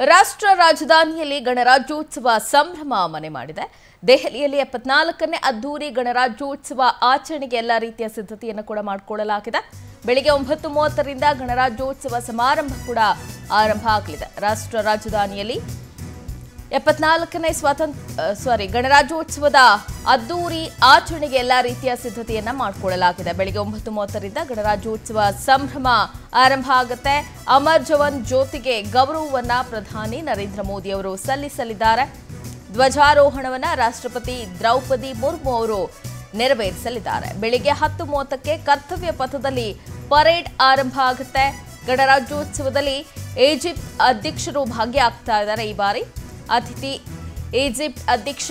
ರಾಷ್ಟ್ರ ರಾಜಧಾನಿಯಲ್ಲಿ ಗಣರಾಜ್ಯೋತ್ಸವ ಸಂಭ್ರಮ ಮನೆ ಮಾಡಿದೆ ದೆಹಲಿಯಲ್ಲಿ ಎಪ್ಪತ್ನಾಲ್ಕನೇ ಅದ್ದೂರಿ ಗಣರಾಜ್ಯೋತ್ಸವ ಆಚರಣೆಗೆ ಎಲ್ಲ ರೀತಿಯ ಸಿದ್ಧತೆಯನ್ನು ಕೂಡ ಮಾಡಿಕೊಳ್ಳಲಾಗಿದೆ ಬೆಳಿಗ್ಗೆ ಒಂಬತ್ತು ಮೂವತ್ತರಿಂದ ಗಣರಾಜ್ಯೋತ್ಸವ ಸಮಾರಂಭ ಕೂಡ ಆರಂಭ ಆಗಲಿದೆ ರಾಷ್ಟ್ರ ರಾಜಧಾನಿಯಲ್ಲಿ ಎಪ್ಪತ್ನಾಲ್ಕನೇ ಸ್ವಾತಂತ್ರ್ಯ ಸಾರಿ ಗಣರಾಜ್ಯೋತ್ಸವದ ಅದ್ದೂರಿ ಆಚರಣೆಗೆ ಎಲ್ಲ ರೀತಿಯ ಸಿದ್ಧತೆಯನ್ನ ಮಾಡಿಕೊಳ್ಳಲಾಗಿದೆ ಬೆಳಿಗ್ಗೆ ಒಂಬತ್ತು ಮೂವತ್ತರಿಂದ ಗಣರಾಜ್ಯೋತ್ಸವ ಸಂಭ್ರಮ ಆರಂಭ ಆಗುತ್ತೆ ಅಮರ್ ಜವಾನ್ ಜ್ಯೋತಿಗೆ ಗೌರವವನ್ನ ಪ್ರಧಾನಿ ನರೇಂದ್ರ ಮೋದಿ ಅವರು ಸಲ್ಲಿಸಲಿದ್ದಾರೆ ಧ್ವಜಾರೋಹಣವನ್ನ ರಾಷ್ಟ್ರಪತಿ ದ್ರೌಪದಿ ಮುರ್ಮು ಅವರು ನೆರವೇರಿಸಲಿದ್ದಾರೆ ಬೆಳಿಗ್ಗೆ ಹತ್ತು ಮೂವತ್ತಕ್ಕೆ ಕರ್ತವ್ಯ ಪಥದಲ್ಲಿ ಪರೇಡ್ ಆರಂಭ ಆಗುತ್ತೆ ಗಣರಾಜ್ಯೋತ್ಸವದಲ್ಲಿ ಈಜಿಪ್ಟ್ ಅಧ್ಯಕ್ಷರು ಭಾಗಿಯಾಗ್ತಾ ಇದ್ದಾರೆ ಈ ಬಾರಿ ಅತಿಥಿ ಈಜಿಪ್ಟ್ ಅಧ್ಯಕ್ಷ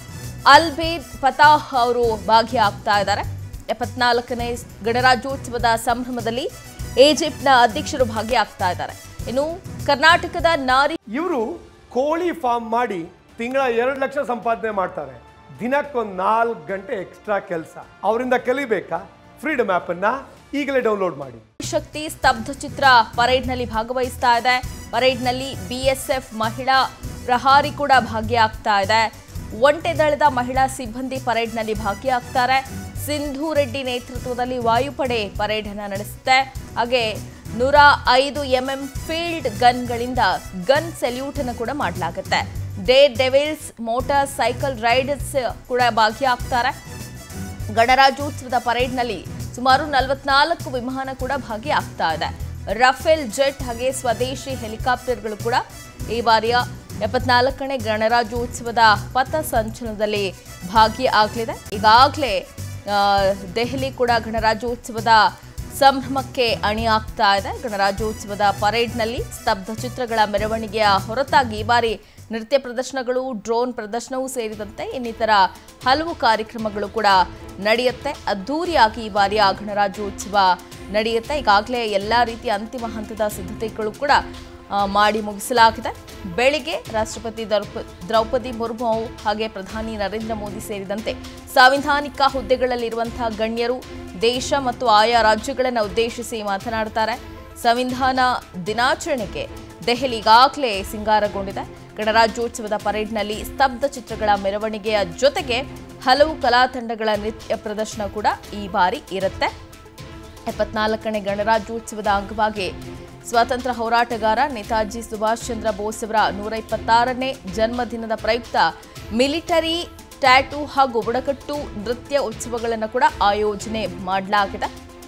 ಅಲ್ಬೇದ್ ಫತಾಹ್ ಅವರು ಭಾಗಿಯಾಗ್ತಾ ಇದ್ದಾರೆ ಎಪ್ಪತ್ನಾಲ್ಕನೇ ಗಣರಾಜ್ಯೋತ್ಸವದ ಸಂಭ್ರಮದಲ್ಲಿ ಈಜಿಪ್ಟ್ನ ಅಧ್ಯಕ್ಷರು ಭಾಗಿಯಾಗ್ತಾ ಇದ್ದಾರೆ ಇನ್ನು ಕರ್ನಾಟಕದ ನಾರಿ ಇವರು ಕೋಳಿ ಫಾರ್ಮ್ ಮಾಡಿ ತಿಂಗಳ ಎರಡು ಲಕ್ಷ ಸಂಪಾದನೆ ಮಾಡ್ತಾರೆ ದಿನಕ್ಕೊಂದು ನಾಲ್ಕು ಗಂಟೆ ಎಕ್ಸ್ಟ್ರಾ ಕೆಲಸ ಅವರಿಂದ ಕಲಿಬೇಕಾ ಫ್ರೀಡಮ್ ಆ್ಯಪನ್ನು ಈಗಲೇ ಡೌನ್ಲೋಡ್ ಮಾಡಿ ಶಕ್ತಿ ಸ್ತಬ್ಧ ಚಿತ್ರ ಪರೇಡ್ನಲ್ಲಿ ಭಾಗವಹಿಸ್ತಾ ಇದೆ ಪರೇಡ್ನಲ್ಲಿ ಬಿಎಸ್ಎಫ್ ಮಹಿಳಾ ಪ್ರಹಾರಿ ಕೂಡ ಭಾಗಿಯಾಗ್ತಾ ಇದೆ ಒಂಟೆ ದಳದ ಮಹಿಳಾ ಸಿಬ್ಬಂದಿ ಪರೇಡ್ನಲ್ಲಿ ಭಾಗಿಯಾಗ್ತಾರೆ ಸಿಂಧು ರೆಡ್ಡಿ ನೇತೃತ್ವದಲ್ಲಿ ವಾಯುಪಡೆ ಪರೇಡ್ ಅನ್ನ ನಡೆಸುತ್ತೆ ಹಾಗೆ ನೂರ ಐದು ಎಂಎಂ ಫೀಲ್ಡ್ ಗನ್ಗಳಿಂದ ಗನ್ ಸೆಲ್ಯೂಟ್ ಅನ್ನು ಕೂಡ ಮಾಡಲಾಗುತ್ತೆ daredevils motorcycle riders ಕೂಡ ಭಾಗಿಯಾಗ್ತಾರೆ ಗಣರಾಜ್ಯೋತ್ಸವದ ಪರೇಡ್ನಲ್ಲಿ ಸುಮಾರು ನಲವತ್ನಾಲ್ಕು ವಿಮಾನ ಕೂಡ ಭಾಗಿಯಾಗ್ತಾ ಇದೆ ರಫೇಲ್ ಜೆಟ್ ಹಾಗೆ ಸ್ವದೇಶಿ ಹೆಲಿಕಾಪ್ಟರ್ಗಳು ಕೂಡ ಈ ಬಾರಿಯ ಎಪ್ಪತ್ನಾಲ್ಕನೇ ಗಣರಾಜ್ಯೋತ್ಸವದ ಪಥ ಸಂಚಲನದಲ್ಲಿ ಭಾಗಿಯಾಗಲಿದೆ ಈಗಾಗಲೇ ಆ, ದೆಹಲಿ ಕೂಡ ಗಣರಾಜ್ಯೋತ್ಸವದ ಸಂಭ್ರಮಕ್ಕೆ ಅಣಿಯಾಗ್ತಾ ಇದೆ ಗಣರಾಜ್ಯೋತ್ಸವದ ಪರೇಡ್ನಲ್ಲಿ ಸ್ತಬ್ಧ ಚಿತ್ರಗಳ ಮೆರವಣಿಗೆಯ ಹೊರತಾಗಿ ಈ ಬಾರಿ ನೃತ್ಯ ಪ್ರದರ್ಶನಗಳು ಡ್ರೋನ್ ಪ್ರದರ್ಶನವೂ ಸೇರಿದಂತೆ ಇನ್ನಿತರ ಹಲವು ಕಾರ್ಯಕ್ರಮಗಳು ಕೂಡ ನಡೆಯುತ್ತೆ ಅದ್ಧೂರಿಯಾಗಿ ಈ ಬಾರಿಯ ಗಣರಾಜ್ಯೋತ್ಸವ ನಡೆಯುತ್ತೆ ಈಗಾಗಲೇ ಎಲ್ಲ ರೀತಿಯ ಅಂತಿಮ ಹಂತದ ಸಿದ್ಧತೆಗಳು ಕೂಡ ಆ, ಮಾಡಿ ಮುಗಿಸಲಾಗಿದೆ ಬೆಳಿಗ್ಗೆ ರಾಷ್ಟ್ರಪತಿ ದ್ರೌಪ- ದ್ರೌಪದಿ ಮುರ್ಮು ಹಾಗೆ ಪ್ರಧಾನಿ ನರೇಂದ್ರ ಮೋದಿ ಸೇರಿದಂತೆ ಸಾಂವಿಧಾನಿಕ ಹುದ್ದೆಗಳಲ್ಲಿರುವಂತಹ ಗಣ್ಯರು ದೇಶ ಮತ್ತು ಆಯಾ ರಾಜ್ಯಗಳನ್ನು ಉದ್ದೇಶಿಸಿ ಮಾತನಾಡ್ತಾರೆ ಸಂವಿಧಾನ ದಿನಾಚರಣೆಗೆ ದೆಹಲಿ ಈಗಾಗಲೇ ಸಿಂಗಾರಗೊಂಡಿದೆ ಗಣರಾಜ್ಯೋತ್ಸವದ ಪರೇಡ್ನಲ್ಲಿ ಸ್ತಬ್ಧ ಚಿತ್ರಗಳ ಮೆರವಣಿಗೆಯ ಜೊತೆಗೆ ಹಲವು ಕಲಾ ತಂಡಗಳ ನೃತ್ಯ ಪ್ರದರ್ಶನ ಕೂಡ ಈ ಬಾರಿ ಇರುತ್ತೆ ಎಪ್ಪತ್ನಾಲ್ಕನೇ ಗಣರಾಜ್ಯೋತ್ಸವದ ಅಂಗವಾಗಿ ಸ್ವಾತಂತ್ರ್ಯ ಹೋರಾಟಗಾರ ನೇತಾಜಿ ಸುಭಾಷ್ ಚಂದ್ರ ಬೋಸ್ ಅವರ ನೂರ ಇಪ್ಪತ್ತಾರನೇ ಜನ್ಮದಿನದ ಪ್ರಯುಕ್ತ ಮಿಲಿಟರಿ ಟ್ಯಾಟೂ ಹಾಗೂ ಬುಡಕಟ್ಟು ನೃತ್ಯ ಉತ್ಸವಗಳನ್ನು ಕೂಡ ಆಯೋಜನೆ ಮಾಡಲಾಗಿದೆ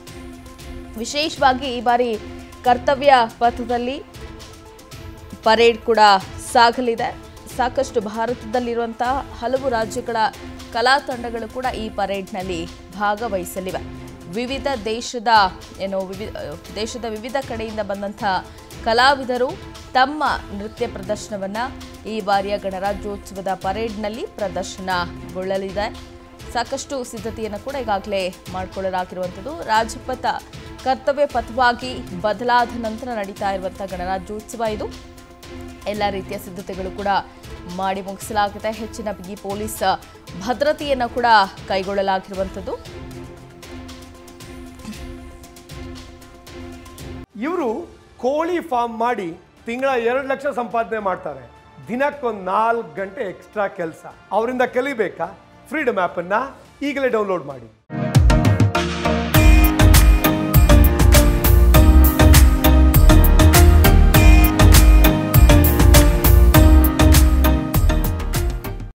ವಿಶೇಷವಾಗಿ ಈ ಬಾರಿ ಕರ್ತವ್ಯ ಪಥದಲ್ಲಿ ಪರೇಡ್ ಕೂಡ ಸಾಗಲಿದೆ ಸಾಕಷ್ಟು ಭಾರತದಲ್ಲಿರುವಂತಹ ಹಲವು ರಾಜ್ಯಗಳ ಕಲಾ ತಂಡಗಳು ಕೂಡ ಈ ಪರೇಡ್ನಲ್ಲಿ ಭಾಗವಹಿಸಲಿವೆ ವಿವಿಧ ದೇಶದ ಏನು ವಿವಿ ದೇಶದ ವಿವಿಧ ಕಡೆಯಿಂದ ಬಂದಂಥ ಕಲಾವಿದರು ತಮ್ಮ ನೃತ್ಯ ಪ್ರದರ್ಶನವನ್ನು ಈ ಬಾರಿಯ ಗಣರಾಜ್ಯೋತ್ಸವದ ಪರೇಡ್ನಲ್ಲಿ ಪ್ರದರ್ಶನಗೊಳ್ಳಲಿದೆ ಸಾಕಷ್ಟು ಸಿದ್ಧತೆಯನ್ನು ಕೂಡ ಈಗಾಗಲೇ ಮಾಡಿಕೊಳ್ಳಲಾಗಿರುವಂಥದ್ದು ರಾಜಪಥ ಕರ್ತವ್ಯ ಪಥವಾಗಿ ಬದಲಾದ ನಂತರ ನಡೀತಾ ಇರುವಂಥ ಗಣರಾಜ್ಯೋತ್ಸವ ಇದು ಎಲ್ಲ ರೀತಿಯ ಸಿದ್ಧತೆಗಳು ಕೂಡ ಮಾಡಿ ಮುಗಿಸಲಾಗಿದೆ ಹೆಚ್ಚಿನ ಬಿಗಿ ಪೊಲೀಸ್ ಭದ್ರತೆಯನ್ನು ಕೂಡ ಕೈಗೊಳ್ಳಲಾಗಿರುವಂಥದ್ದು ಇವರು ಕೋಳಿ ಫಾರ್ಮ್ ಮಾಡಿ ತಿಂಗಳ ಎರಡು ಲಕ್ಷ ಸಂಪಾದನೆ ಮಾಡ್ತಾರೆ ದಿನಕ್ಕೊಂದು ನಾಲ್ಕು ಗಂಟೆ ಎಕ್ಸ್ಟ್ರಾ ಕೆಲಸ ಅವರಿಂದ ಕಲಿಬೇಕಾ ಫ್ರೀಡಮ್ ಆ್ಯಪನ್ನು ಈಗಲೇ ಡೌನ್ಲೋಡ್ ಮಾಡಿ